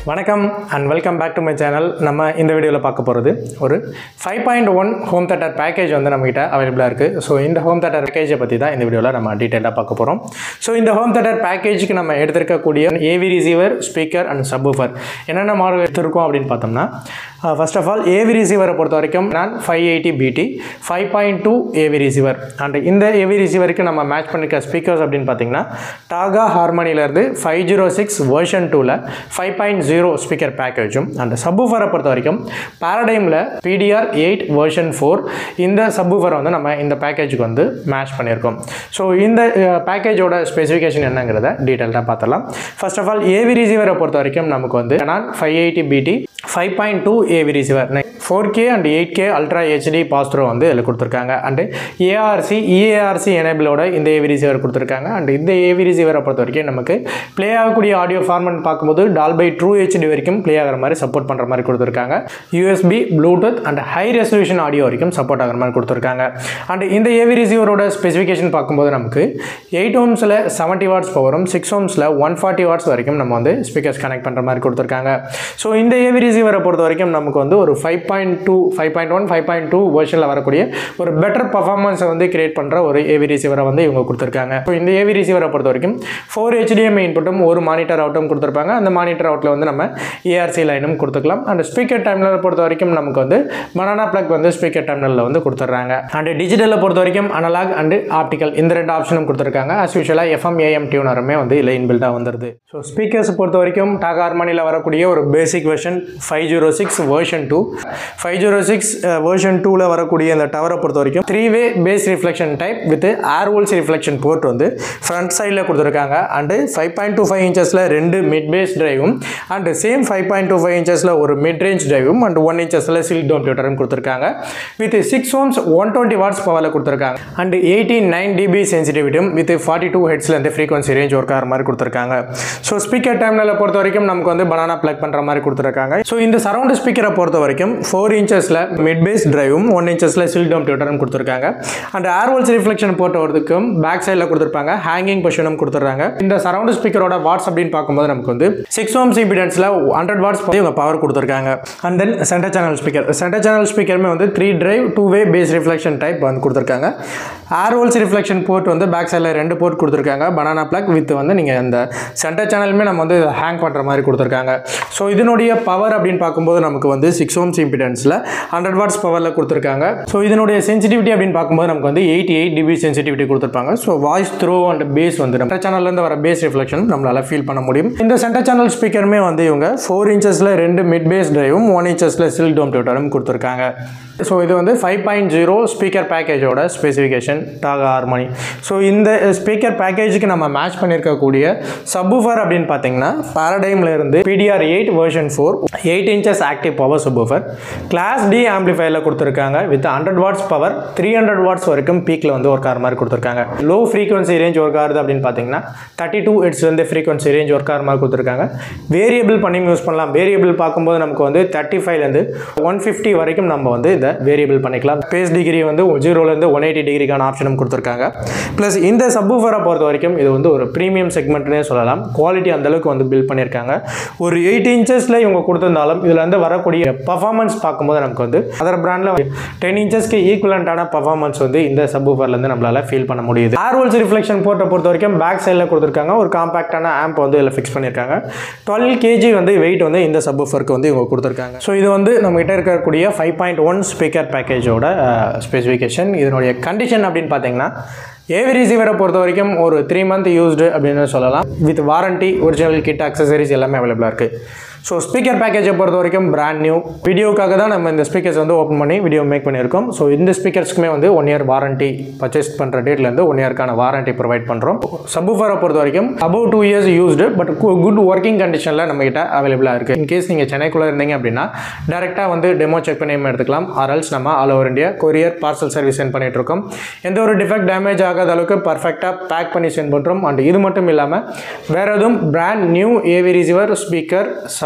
வணக்கம் and welcome back to my channel நம்ம இந்த வீடியோவில் பார்க்க போகிறது ஒரு five point one home theatre package வந்து நம்மகிட்ட அவைலபிளாக இருக்குது ஸோ இந்த ஹோம் தேட்டர் பேக்கேஜை பற்றி தான் இந்த வீடியோவில் நம்ம டீட்டெயிலாக பார்க்க போகிறோம் ஸோ இந்த ஹோம் தேட்டர் பேக்கேஜுக்கு நம்ம எடுத்திருக்கக்கூடிய AV receiver speaker and subwoofer என்னென்ன மாடல் எடுத்திருக்கோம் அப்படின்னு பார்த்தோம்னா ஃபர்ஸ்ட் ஆஃப் ஆல் ஏவி ரிசீவரை பொறுத்த வரைக்கும் நான் five eighty BT five point two AV receiver and இந்த ஏவி ரிசீவருக்கு நம்ம மேட்ச் பண்ணிருக்க ஸ்பீக்கர்ஸ் அப்படின்னு பார்த்தீங்கன்னா டாகா ஹார்மனிலேருந்து ஃபைவ் ஜீரோ சிக்ஸ் வேர்ஷன் டூவில் ஃபைவ் பாயிண்ட் ஜீரோ ஸ்பீக்கர் பேக்கேஜும் அந்த சப்வூஃபரை பொறுத்த வரைக்கும் பேரடைமில் பிடிஆர் எயிட் வேர்ஷன் ஃபோர் இந்த சப்வூஃபரை வந்து நம்ம இந்த பேக்கேஜுக்கு வந்து மேட்ச் பண்ணியிருக்கோம் ஸோ இந்த பேக்கேஜோட ஸ்பெசிஃபிகேஷன் என்னங்கிறத டீட்டெயில்டாக பார்த்துலாம் ஃபர்ஸ்ட் ஆஃப் ஆல் ஏவி ரிசீவரை பொறுத்த வரைக்கும் நமக்கு வந்து நான் five eighty BT five point two AV receiver four K and eight K ultra HD pass through வந்து இதில் கொடுத்துருக்காங்க அண்டு ஏஆர்சி இஏஆர்சி எனேபிளோட இந்த ஏவி ரிசீவர் கொடுத்துருக்காங்க அண்ட் இந்த ஏவி ரிசீவரை பொறுத்த வரைக்கும் நமக்கு ப்ளே ஆகக்கூடிய ஆடியோ ஃபார்மட் பார்க்கும்போது டால்பை ட்ரூ ஹெச்டி வரைக்கும் ப்ளே ஆகிற மாதிரி சப்போர்ட் பண்ணுற மாதிரி கொடுத்துருக்காங்க USB Bluetooth and high resolution audio வரைக்கும் சப்போர்ட் ஆகிற மாதிரி கொடுத்துருக்காங்க அண்ட் இந்த ஏவி ரிசீவரோட ஸ்பெசிஃபிகேஷன் பார்க்கும்போது நமக்கு எயிட் ஓம்ஸில் செவன்ட்டி வாட்ஸ் பவரும் சிக்ஸ் ஓம்ஸில் ஒன் ஃபார்ட்டி வாட்ஸ் வரைக்கும் நம்ம வந்து ஸ்பீக்கர்ஸ் கனெக்ட் பண்ணுற மாதிரி கொடுத்துருக்காங்க ஸோ இந்த ஏவி ரிசீவரை பொறுத்த வரைக்கும் நமக்கு வந்து ஒரு five point two five point one five point two வெர்ஷனில் வரக்கூடிய ஒரு பெட்டர் பர்ஃபார்மன்ஸை வந்து கிரியேட் பண்ணுற ஒரு ஏவி ரிசீவரை வந்து இவங்க கொடுத்துருக்காங்க ஸோ இந்த ஏவி ரிசீவரை பொறுத்த வரைக்கும் ஃபோர் ஹெச்டிஎம்ஐ இன்புட்டும் ஒரு மானிட்டர் அவுட்டும் கொடுத்துருப்பாங்க அந்த மானிட்டர் அவுட்டில் வந்து நம்ம ஏஆர்சி லைனும் கொடுத்துக்கலாம் அண்ட் ஸ்பீக்கர் டைம்லரை பொறுத்த வரைக்கும் நமக்கு வந்து பனானா பிளக் வந்து ஸ்பீக்கர் டைம்லரில் வந்து கொடுத்துட்றாங்க அண்ட் டிஜிட்டலில் பொறுத்த வரைக்கும் அனலாக் அண்ட் ஆப்டிக்கல் இந்த ரெண்டு ஆப்ஷனும் கொடுத்துருக்காங்க அஸ் யூஷுவலாக எஃப்எம் ஏஎம் டியூனருமே வந்து இல்லை இன்பில்டாக வந்துருது ஸோ ஸ்பீக்கர்ஸ் பொறுத்த வரைக்கும் டாகா ஹார்மனியில் வரக்கூடிய ஒரு basic version five zero six version two five zero six version டூவில் வரக்கூடிய அந்த டவரை பொறுத்த வரைக்கும் three way bass reflection type with air holes reflection port front ஃப்ரண்ட் சைடில் கொடுத்துருக்காங்க and five point two five இன்ச்சஸில் ரெண்டு மிட் பேஸ் டிரைவும் and same five point two five இன்ச்சஸில் ஒரு மிட் ரேஞ்ச் டிரைவும் அண்ட் ஒன் இன்ச்சஸில் சில்க் டோம் டியூட்டரும் கொடுத்துருக்காங்க with six ohms one twenty watts பவரில் கொடுத்துருக்காங்க அண்ட் எயிட்டி நைன் டிபி சென்சிட்டிவிட்டியும் வித் ஃபார்ட்டி டூ ஹெட்ஸ்லேருந்து ஃப்ரீக்வன்சி ரேஞ்ச் ஒர்க் ஆகிற மாதிரி கொடுத்துருக்காங்க ஸோ ஸ்பீக்கர் டைமில் பொறுத்த வரைக்கும் நமக்கு வந்து பனானா ப்ளக் பண்ணுற மாதிரி கொடுத்துருக்காங்க ஸோ இந்த சரௌண்ட் ஸ்பீக்கரை பொறுத்த வரைக்கும் ஃபோர் இன்ச்சஸில் மிட் பேஸ் டிரைவும் ஒன் இன்ச்சஸில் சில் டோம் டியூட்டரும் கொடுத்துருக்காங்க அண்ட் ஏர்வோல்ஸ் ரிஃப்ளெக்ஷன் போட்ட வரதுக்கும் பேக் சைடில் கொடுத்துருப்பாங்க ஹேங்கிங் பொசிஷனும் கொடுத்துட்றாங்க இந்த சரௌண்ட் ஸ்பீக்கரோட வாட்ஸ் அப்படின்னு பார்க்கும்போது நமக்கு வந்து சிக்ஸ் ஓம்ஸ் இம்பிடன்ஸில் ஹண்ட்ரட் வாட்ஸ் இவங்க பவர் கொடுத்துருக்காங்க and then centre channel speaker centre channel ஸ்பீக்கருமே வந்து three drive two way bass reflection type வந்து கொடுத்துருக்காங்க ஏர்வோல்ஸ் ரிஃப்ளெக்ஷன் போர்ட் வந்து பேக் சைடில் ரெண்டு போர்ட் கொடுத்துருக்காங்க பனானா பிளக் வித் வந்து நீங்கள் அந்த சென்டர் சேனலுமே நம்ம வந்து ஹேங் பண்ணுற மாதிரி கொடுத்துருக்காங்க ஸோ இதனுடைய பவர் அப்படின்னு பார்க்கும்போது நமக்கு வந்து சிக்ஸ் ஓம்ஸ் இம்பிடன்ஸில் ஹண்ட்ரட் வாட்ஸ் பவரில் கொடுத்துருக்காங்க ஸோ இதனுடைய சென்சிட்டிவிட்டி அப்படின்னு பார்க்கும்போது நமக்கு வந்து எயிட்டி எயிட் டிபி சென்சிட்டிவிட்டி கொடுத்துருப்பாங்க so voice throw and bass வந்து நம்ம சேனல்லேருந்து வர பேஸ் ரிஃப்ளெக்ஷன் நம்மளால் ஃபீல் பண்ண முடியும் இந்த சென்டர் சேனல் ஸ்பீக்கருமே வந்து இவங்க ஃபோர் இன்ச்சஸில் ரெண்டு மிட் பேஸ் டிரைவும் ஒன் இன்ச்சஸில் சில் டோம் டியூட்டரும் கொடுத்துருக்காங்க ஸோ இது வந்து ஃபைவ் பாயிண்ட் ஜீரோ ஸ்பீக்கர் பேக்கேஜோட ஸ்பெசிஃபிகேஷன் டாகா ஹார்மனி ஸோ இந்த ஸ்பீக்கர் பேக்கேஜுக்கு நம்ம மேட்ச் பண்ணியிருக்கக்கூடிய சப்வூஃபர் அப்படின்னு பார்த்தீங்கன்னா பாரடைமில் இருந்து PDR eight version four eight inches active power subwoofer class D ஆம்பிளிஃபையரில் கொடுத்துருக்காங்க with hundred watts power three hundred watts வரைக்கும் பீக்கில் வந்து ஒர்க் ஆகிற மாதிரி கொடுத்துருக்காங்க லோ ஃப்ரீக்வன்சி ரேஞ்ச் ஒர்க் ஆகுது அப்படின்னு பார்த்தீங்கன்னா தேர்ட்டி டூ ஹெட்ஸ்லேருந்து ஃப்ரீக்வன்சி ரேஞ்ச் ஒர்க் ஆகிற மாதிரி கொடுத்துருக்காங்க வேரியபிள் பண்ணி யூஸ் பண்ணலாம் வேரியபிள் பார்க்கும்போது நமக்கு வந்து தேர்ட்டி ஃபைவ்லேருந்து ஒன் ஃபிஃப்டி வரைக்கும் நம்ம வந்து இதை வேரியபிள் பண்ணிக்கலாம் பேஸ் டிகிரி வந்து ஜீரோலேருந்து ஒன் எயிட்டி டிகிரிக்கான ஆப்ஷனும் கொடுத்துருக்காங்க ப்ளஸ் இந்த சப்வூஃபரை பொறுத்த வரைக்கும் இது வந்து ஒரு ப்ரீமியம் செக்மெண்ட்னே சொல்லலாம் குவாலிட்டி அந்தளவுக்கு வந்து பில்ட் பண்ணியிருக்காங்க ஒரு எயிட் இன்ச்சஸில் இவங்க கொடுத்துருந்தாலும் இதில் வந்து வரக்கூடிய பர்ஃபார்மன்ஸ் பார்க்கும்போது நமக்கு வந்து அதர் பிராண்டில் டென் இன்ச்சஸ்க்கு ஈக்குவலண்ட்டான பர்ஃபார்மன்ஸ் வந்து இந்த சப்வூஃபர்லேருந்து நம்மளால் ஃபீல் பண்ண முடியுது ஏர்வோல்ஸ் ரிஃப்ளெக்ஷன் போர்ட்டை பொறுத்த வரைக்கும் பேக் சைடில் கொடுத்துருக்காங்க ஒரு காம்பாக்டான ஆம்ப் வந்து இதில் ஃபிக்ஸ் பண்ணியிருக்காங்க டுவெல் கேஜி வந்து வெயிட் வந்து இந்த சப்வூஃபருக்கு வந்து இவங்க கொடுத்துருக்காங்க ஸோ இது வந்து நம்மகிட்ட இருக்கக்கூடிய ஃபைவ் பாயிண்ட் ஒன் ஸ்பீக்கர் பேக்கேஜோட ஸ்பெசிஃபிகேஷன் இதனுடைய கண்டிஷன் அப்படின்னு பார்த்தீங்கன்னா ஏவி ரிசீவரை பொறுத்த வரைக்கும் ஒரு த்ரீ மந்த் யூஸ்டு அப்படின்னு சொல்லலாம் with warranty original kit accessories எல்லாமே அவைலபிளாக இருக்குது ஸோ ஸ்பீக்கர் பேக்கேஜை பொறுத்த வரைக்கும் பிராண்ட் நியூ வீடியோக்காக தான் நம்ம இந்த ஸ்பீக்கர்ஸ் வந்து ஓப்பன் பண்ணி வீடியோ மேக் பண்ணியிருக்கோம் ஸோ இந்த ஸ்பீக்கர்ஸ்க்குமே வந்து ஒன் இயர் வாரண்டி பர்ச்சேஸ் பண்ணுற டேட்லேருந்து ஒன் இயர்க்கான வாரண்டி ப்ரொவைட் பண்ணுறோம் சப்வூஃபரை பொறுத்த வரைக்கும் above two years used but good working கண்டிஷனில் நம்மகிட்ட அவைலபிளாக இருக்குது இன்கேஸ் நீங்கள் சென்னைக்குள்ளே இருந்தீங்க அப்படின்னா டேரெக்டாக வந்து டெமோ செக் பண்ணி எடுத்துக்கலாம் ஆர்எல்ஸ் நம்ம all over India courier parcel service send பண்ணிகிட்ருக்கோம் எந்த ஒரு டிஃபெக்ட் டேமேஜ் ஆகாத அளவுக்கு பர்ஃபெக்டாக பேக் பண்ணி சென்ட் பண்ணுறோம் அண்ட் இது மட்டும் இல்லாமல் வேறு எதுவும் brand new AV receiver speaker sub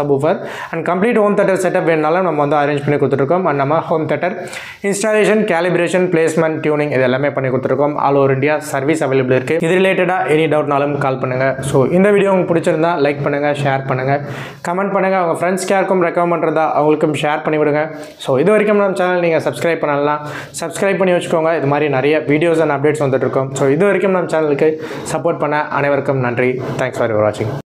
subwoofer and complete home theatre setup வேணுனாலும் நம்ம வந்து அரேஞ்ச் பண்ணி கொடுத்துருக்கோம் அண்ட் நம்ம home theatre installation calibration placement tuning இது எல்லாமே பண்ணி கொடுத்துருக்கோம் all over India service available இருக்குது இது ரிலேட்டடாக எனி டவுட்னாலும் கால் பண்ணுங்கள் ஸோ இந்த வீடியோ உங்களுக்கு பிடிச்சிருந்தா லைக் பண்ணுங்கள் ஷேர் பண்ணுங்கள் கமெண்ட் பண்ணுங்கள் அவங்க ஃப்ரெண்ட்ஸ்க்கு யாருக்கும் ரெக்கமெண்ட் பண்ணுறதா அவங்களுக்கும் ஷேர் பண்ணி விடுங்க ஸோ இது வரைக்கும் நம்ம சேனல் நீங்கள் சப்ஸ்கிரைப் பண்ணலாம் சப்ஸ்கிரைப் பண்ணி வச்சுக்கோங்க இது மாதிரி நிறைய வீடியோஸ் அண்ட் அப்டேட்ஸ் வந்துட்டு இருக்கோம் ஸோ இது வரைக்கும் நம்ம சேனலுக்கு சப்போர்ட் பண்ண அனைவருக்கும் நன்றி தேங்க்ஸ் ஃபார் யுவர் வாட்சிங்